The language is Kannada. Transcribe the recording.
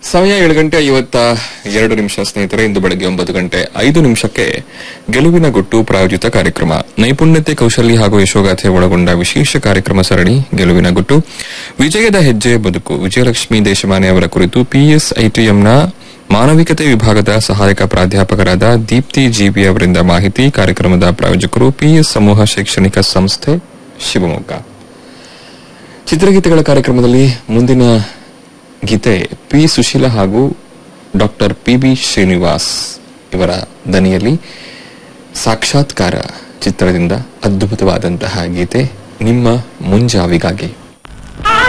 ಸಮಯ ಏಳು ಗಂಟೆ ಐವತ್ತ ಎರಡು ನಿಮಿಷ ಸ್ನೇಹಿತರೆ ಇಂದು ಬೆಳಗ್ಗೆ ಒಂಬತ್ತು ಗಂಟೆ ಐದು ನಿಮಿಷಕ್ಕೆ ಗೆಲುವಿನ ಗುಟ್ಟು ಪ್ರಾಯೋಜಿತ ಕಾರ್ಯಕ್ರಮ ನೈಪುಣ್ಯತೆ ಕೌಶಲ್ಯ ಹಾಗೂ ಯಶೋಗಾಥೆ ಒಳಗೊಂಡ ವಿಶೇಷ ಕಾರ್ಯಕ್ರಮ ಸರಣಿ ಗೆಲುವಿನ ಗುಟ್ಟು ವಿಜಯದ ಹೆಜ್ಜೆ ಬದುಕು ವಿಜಯಲಕ್ಷ್ಮಿ ದೇಶಮಾನೆ ಅವರ ಕುರಿತು ಪಿಎಸ್ಐಟಿಎಂನ ಮಾನವಿಕತೆ ವಿಭಾಗದ ಸಹಾಯಕ ಪ್ರಾಧ್ಯಾಪಕರಾದ ದೀಪ್ತಿ ಜಿಬಿ ಅವರಿಂದ ಮಾಹಿತಿ ಕಾರ್ಯಕ್ರಮದ ಪ್ರಾಯೋಜಕರು ಪಿಎಸ್ ಸಮೂಹ ಶೈಕ್ಷಣಿಕ ಸಂಸ್ಥೆ ಶಿವಮೊಗ್ಗ ಚಿತ್ರಗೀತೆಗಳ ಕಾರ್ಯಕ್ರಮದಲ್ಲಿ ಮುಂದಿನ ಗೀತೆ ಪಿ ಸುಶೀಲ ಹಾಗೂ ಡಾಕ್ಟರ್ ಪಿ ಬಿ ಶ್ರೀನಿವಾಸ್ ಇವರ ದನಿಯಲ್ಲಿ ಸಾಕ್ಷಾತ್ಕಾರ ಚಿತ್ರದಿಂದ ಅದ್ಭುತವಾದಂತಹ ಗೀತೆ ನಿಮ್ಮ ಮುಂಜಾವಿಗಾಗಿ